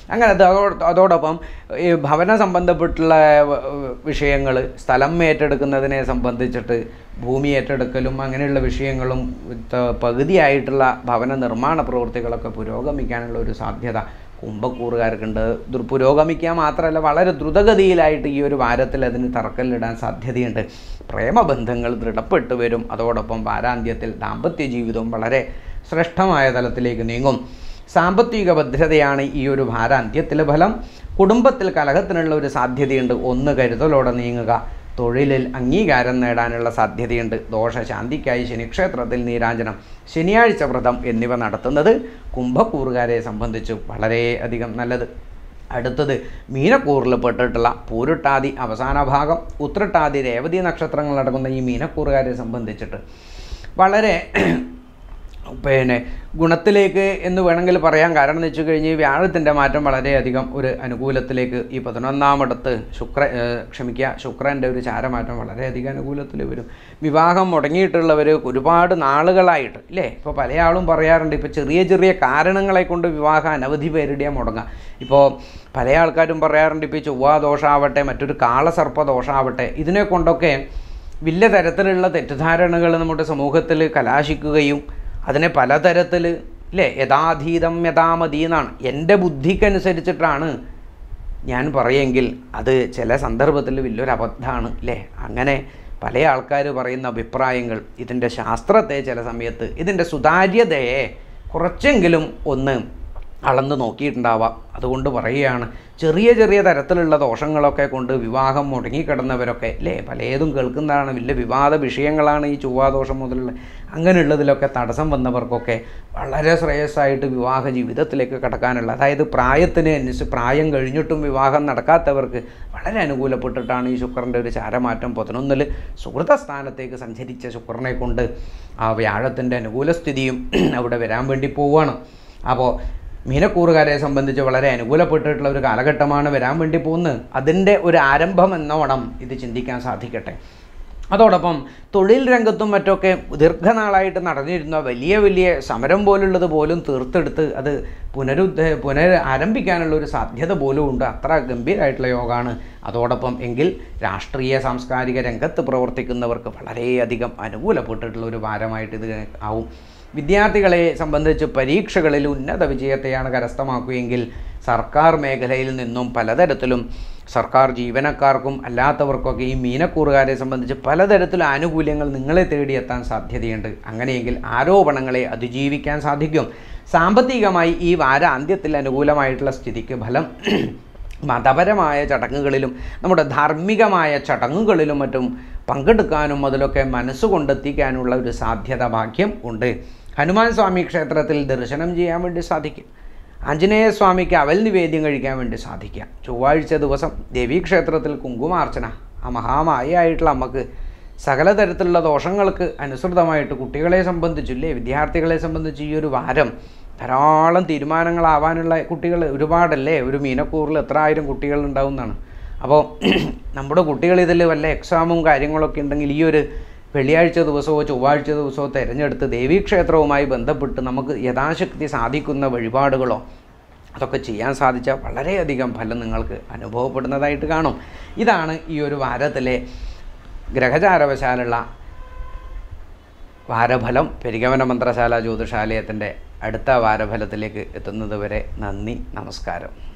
അങ്ങനെ അതോ- അതോടൊപ്പം ഈ ഭവന സംബന്ധപ്പെട്ടുള്ള വിഷയങ്ങൾ സ്ഥലം ഏറ്റെടുക്കുന്നതിനെ സംബന്ധിച്ചിട്ട് ഭൂമി ഏറ്റെടുക്കലും അങ്ങനെയുള്ള വിഷയങ്ങളും ത- പകുതിയായിട്ടുള്ള ഭവന നിർമ്മാണ പ്രവൃത്തികളൊക്കെ പുരോഗമിക്കാനുള്ള ഒരു സാധ്യത കുംഭക്കൂറുകാർക്കുണ്ട് ദുർ- പുരോഗമിക്കുക മാത്രമല്ല വളരെ ദ്രുതഗതിയിലായിട്ട് ഈ ഒരു വാരത്തിൽ അതിന് തറക്കല്ലിടാൻ സാധ്യതയുണ്ട് പ്രേമബന്ധങ്ങൾ ദൃഢപ്പെട്ടു വരും അതോടൊപ്പം വാരാന്ത്യത്തിൽ ദാമ്പത്യ ജീവിതവും വളരെ ശ്രേഷ്ഠമായ തലത്തിലേക്ക് നീങ്ങും സാമ്പത്തിക ഭദ്രതയാണ് ഈ ഒരു വാരാന്ത്യത്തിലെ ഫലം കുടുംബത്തിൽ കലഹത്തിനുള്ള ഒരു സാധ്യതയുണ്ട് ഒന്ന് കരുതലോടെ നീങ്ങുക തൊഴിലിൽ അംഗീകാരം നേടാനുള്ള സാധ്യതയുണ്ട് ദോഷശാന്തിക്കായി ശനിക്ഷേത്രത്തിൽ നീരാഞ്ജനം ശനിയാഴ്ച വ്രതം എന്നിവ നടത്തുന്നത് കുംഭക്കൂറുകാരെ സംബന്ധിച്ച് വളരെയധികം നല്ലത് അടുത്തത് മീനക്കൂറിൽ പെട്ടിട്ടുള്ള പൂരുട്ടാതി അവസാന ഭാഗം ഉത്രട്ടാതി രേവതി നക്ഷത്രങ്ങൾ നടക്കുന്ന ഈ മീനക്കൂറുകാരെ സംബന്ധിച്ചിട്ട് വളരെ പിന്നെ ഗുണത്തിലേക്ക് എന്ന് വേണമെങ്കിൽ പറയാം കാരണം എന്ന് വെച്ച് കഴിഞ്ഞ് വ്യാഴത്തിൻ്റെ മാറ്റം വളരെയധികം ഒരു അനുകൂലത്തിലേക്ക് ഈ പതിനൊന്നാമിടത്ത് ശുക്ര ഏഹ് ക്ഷമിക്കുക ശുക്രൻ്റെ ഒരു ചാരമാറ്റം വളരെയധികം അനുകൂലത്തിൽ വരും വിവാഹം മുടങ്ങിയിട്ടുള്ളവർ ഒരുപാട് നാളുകളായിട്ട് ഇല്ലേ ഇപ്പോൾ പല ആളും പറയാറുണ്ട് ഇപ്പോൾ ചെറിയ ചെറിയ കാരണങ്ങളെ കൊണ്ട് വിവാഹം അനവധി പേരുടെ മുടങ്ങാം ഇപ്പോൾ പല ആൾക്കാരും പറയാറുണ്ട് ഇപ്പോൾ ഈ ചൊവ്വാ ദോഷമാവട്ടെ മറ്റൊരു കാളസർപ്പ ദോഷമാവട്ടെ ഇതിനെ കൊണ്ടൊക്കെ വലിയ തരത്തിലുള്ള തെറ്റിദ്ധാരണകൾ നമ്മുടെ സമൂഹത്തിൽ കലാശിക്കുകയും അതിനെ പലതരത്തിൽ ഇല്ലേ യഥാധീതം യഥാമതി എന്നാണ് എൻ്റെ ബുദ്ധിക്കനുസരിച്ചിട്ടാണ് ഞാൻ പറയെങ്കിൽ അത് ചില സന്ദർഭത്തിൽ വലിയൊരു അബദ്ധമാണ് അല്ലേ അങ്ങനെ പല ആൾക്കാർ പറയുന്ന അഭിപ്രായങ്ങൾ ഇതിൻ്റെ ശാസ്ത്രത്തെ ചില സമയത്ത് ഇതിൻ്റെ സുതാര്യതയെ കുറച്ചെങ്കിലും ഒന്ന് അളന്ന് നോക്കിയിട്ടുണ്ടാവാം അതുകൊണ്ട് പറയുകയാണ് ചെറിയ ചെറിയ തരത്തിലുള്ള ദോഷങ്ങളൊക്കെ കൊണ്ട് വിവാഹം മുടങ്ങിക്കിടന്നവരൊക്കെ അല്ലേ പലതും കേൾക്കുന്നതാണ് വലിയ വിവാദ വിഷയങ്ങളാണ് ഈ ചൊവ്വാദോഷം മുതലുള്ള അങ്ങനെയുള്ളതിലൊക്കെ തടസ്സം വന്നവർക്കൊക്കെ വളരെ ശ്രേയസ്സായിട്ട് വിവാഹ ജീവിതത്തിലേക്ക് കടക്കാനുള്ള അതായത് പ്രായത്തിന് അനുസരിച്ച് പ്രായം കഴിഞ്ഞിട്ടും വിവാഹം നടക്കാത്തവർക്ക് വളരെ അനുകൂലപ്പെട്ടിട്ടാണ് ഈ ശുക്രൻ്റെ ഒരു ചാരമാറ്റം പതിനൊന്നിൽ സുഹൃതസ്ഥാനത്തേക്ക് സഞ്ചരിച്ച ശുക്രനെ കൊണ്ട് ആ വ്യാഴത്തിൻ്റെ അനുകൂല സ്ഥിതിയും അവിടെ വരാൻ വേണ്ടി പോവുകയാണ് അപ്പോൾ മീനക്കൂറുകാരെ സംബന്ധിച്ച് വളരെ അനുകൂലപ്പെട്ടിട്ടുള്ള ഒരു കാലഘട്ടമാണ് വരാൻ വേണ്ടി പോകുന്നത് അതിൻ്റെ ഒരു ആരംഭം എന്നോണം ഇത് ചിന്തിക്കാൻ സാധിക്കട്ടെ അതോടൊപ്പം തൊഴിൽ രംഗത്തും മറ്റൊക്കെ ദീർഘനാളായിട്ട് നടന്നിരുന്ന വലിയ വലിയ സമരം പോലുള്ളത് പോലും തീർത്തെടുത്ത് അത് പുനരുദ്ധ പുനർ ആരംഭിക്കാനുള്ള ഒരു സാധ്യത പോലും ഉണ്ട് അത്ര ഗംഭീരമായിട്ടുള്ള യോഗമാണ് അതോടൊപ്പം എങ്കിൽ രാഷ്ട്രീയ സാംസ്കാരിക രംഗത്ത് പ്രവർത്തിക്കുന്നവർക്ക് വളരെയധികം അനുകൂലപ്പെട്ടിട്ടുള്ള ഒരു വാരമായിട്ട് ഇത് ആവും വിദ്യാർത്ഥികളെ സംബന്ധിച്ച് പരീക്ഷകളിൽ ഉന്നത വിജയത്തെയാണ് കരസ്ഥമാക്കുകയെങ്കിൽ സർക്കാർ മേഖലയിൽ നിന്നും പലതരത്തിലും സർക്കാർ ജീവനക്കാർക്കും അല്ലാത്തവർക്കൊക്കെ ഈ മീനക്കൂറുകാരെ സംബന്ധിച്ച് പലതരത്തിലുള്ള ആനുകൂല്യങ്ങൾ നിങ്ങളെ തേടിയെത്താൻ സാധ്യതയുണ്ട് അങ്ങനെയെങ്കിൽ ആരോപണങ്ങളെ അതിജീവിക്കാൻ സാധിക്കും സാമ്പത്തികമായി ഈ വാരാന്ത്യത്തിൽ അനുകൂലമായിട്ടുള്ള സ്ഥിതിക്ക് ഫലം മതപരമായ ചടങ്ങുകളിലും നമ്മുടെ ധാർമ്മികമായ ചടങ്ങുകളിലും മറ്റും പങ്കെടുക്കാനും അതിലൊക്കെ മനസ്സുകൊണ്ടെത്തിക്കാനുള്ള ഒരു സാധ്യത ഭാഗ്യം ഉണ്ട് ഹനുമാൻ സ്വാമി ക്ഷേത്രത്തിൽ ദർശനം ചെയ്യാൻ വേണ്ടി സാധിക്കും ആഞ്ജനേയ സ്വാമിക്ക് അവൽ നിവേദ്യം കഴിക്കാൻ വേണ്ടി സാധിക്കാം ചൊവ്വാഴ്ച ദിവസം ദേവീക്ഷേത്രത്തിൽ കുങ്കുമാർച്ചന ആ മഹാമായായിട്ടുള്ള അമ്മക്ക് സകല തരത്തിലുള്ള ദോഷങ്ങൾക്ക് അനുസൃതമായിട്ട് കുട്ടികളെ സംബന്ധിച്ചില്ലേ വിദ്യാർത്ഥികളെ സംബന്ധിച്ച് ഈ ഒരു വാരം ധാരാളം തീരുമാനങ്ങളാവാനുള്ള കുട്ടികൾ ഒരുപാടല്ലേ ഒരു മീനക്കൂറിൽ എത്ര ആയിരം കുട്ടികൾ ഉണ്ടാവുന്നതാണ് അപ്പോൾ നമ്മുടെ കുട്ടികൾ ഇതിൽ വല്ല എക്സാമും കാര്യങ്ങളൊക്കെ ഉണ്ടെങ്കിൽ ഈ ഒരു വെള്ളിയാഴ്ച ദിവസമോ ചൊവ്വാഴ്ച ദിവസമോ തിരഞ്ഞെടുത്ത് ദേവീക്ഷേത്രവുമായി ബന്ധപ്പെട്ട് നമുക്ക് യഥാശക്തി സാധിക്കുന്ന വഴിപാടുകളോ അതൊക്കെ ചെയ്യാൻ സാധിച്ചാൽ വളരെയധികം ഫലം നിങ്ങൾക്ക് അനുഭവപ്പെടുന്നതായിട്ട് കാണും ഇതാണ് ഈ ഒരു വാരത്തിലെ ഗ്രഹചാരവശാലുള്ള വാരഫലം പെരിഗമന മന്ത്രശാല ജ്യോതിഷാലയത്തിൻ്റെ അടുത്ത വാരഫലത്തിലേക്ക് എത്തുന്നത് വരെ നന്ദി നമസ്കാരം